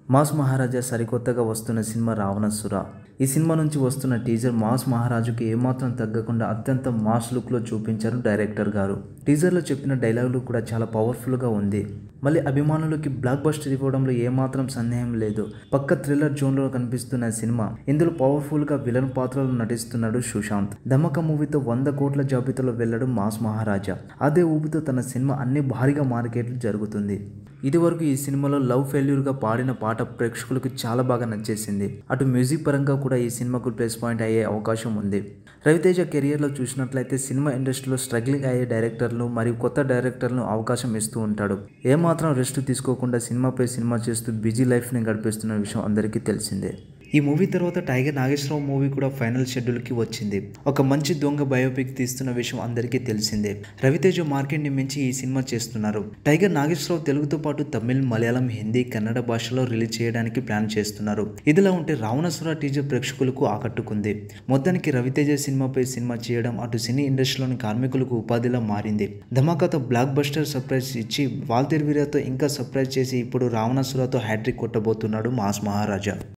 mass మహారాజా సరికొత్తగా వస్తున్న cinema రావణసుర ఈ సినిమా నుంచి వస్తున్న టీజర్ మాస్ మహారాజుకి ఏమాత్రం తగ్గకుండా అత్యంత మాస్ లుక్లో చూపించారు డైరెక్టర్ గారు టీజర్లో చెప్పిన డైలాగులు కూడా చాలా పవర్ఫుల్గా ఉంది మళ్ళీ అభిమానులకి బ్లాక్ బస్టర్ ఇవ్వడంలో ఏమాత్రం సందేహం లేదు పక్క థ్రిల్లర్ జోన్లో కనిపిస్తున్న సినిమా ఇందులో పవర్ఫుల్గా విలన్ పాత్రలో నటిస్తున్నాడు సుశాంత్ ధమక మూవీతో వంద కోట్ల జాబితాలో వెళ్ళడం మాస్ మహారాజా అదే ఊపితో తన సినిమా అన్ని భారీగా మార్కెట్లు జరుగుతుంది ఇదివరకు ఈ సినిమాలో లవ్ ఫెయిల్యూర్గా పాడిన పాట ప్రేక్షకులకు చాలా బాగా నచ్చేసింది అటు మ్యూజిక్ పరంగా కూడా ఈ సినిమాకు ప్లస్ పాయింట్ అయ్యే అవకాశం ఉంది రవితేజ కెరియర్లో చూసినట్లయితే సినిమా ఇండస్ట్రీలో స్ట్రగ్లింగ్ అయ్యే డైరెక్టర్లు మరియు కొత్త డైరెక్టర్లను అవకాశం ఇస్తూ ఉంటాడు ఏమాత్రం రెస్ట్ తీసుకోకుండా సినిమాపై సినిమా చేస్తూ బిజీ లైఫ్ని గడిపేస్తున్న విషయం అందరికీ తెలిసిందే ఈ మూవీ తర్వాత టైగర్ నాగేశ్వరరావు మూవీ కూడా ఫైనల్ షెడ్యూల్కి వచ్చింది ఒక మంచి దొంగ బయోపిక్ తీస్తున్న విషయం అందరికీ తెలిసిందే రవితేజ మార్కెట్ని మించి ఈ సినిమా చేస్తున్నారు టైగర్ నాగేశ్వరరావు తెలుగుతో పాటు తమిళ్ మలయాళం హిందీ కన్నడ భాషలో రిలీజ్ చేయడానికి ప్లాన్ చేస్తున్నారు ఇదిలా ఉంటే రావణసుర టీజర్ ప్రేక్షకులకు ఆకట్టుకుంది మొత్తానికి రవితేజ సినిమాపై సినిమా చేయడం అటు సినీ ఇండస్ట్రీలోని కార్మికులకు ఉపాధిలా మారింది ధమాకాతో బ్లాక్ బస్టర్ సర్ప్రైజ్ ఇచ్చి వాల్తేర్ వీరతో ఇంకా సర్ప్రైజ్ చేసి ఇప్పుడు రావణసురతో హ్యాట్రిక్ కొట్టబోతున్నాడు మాస్ మహారాజా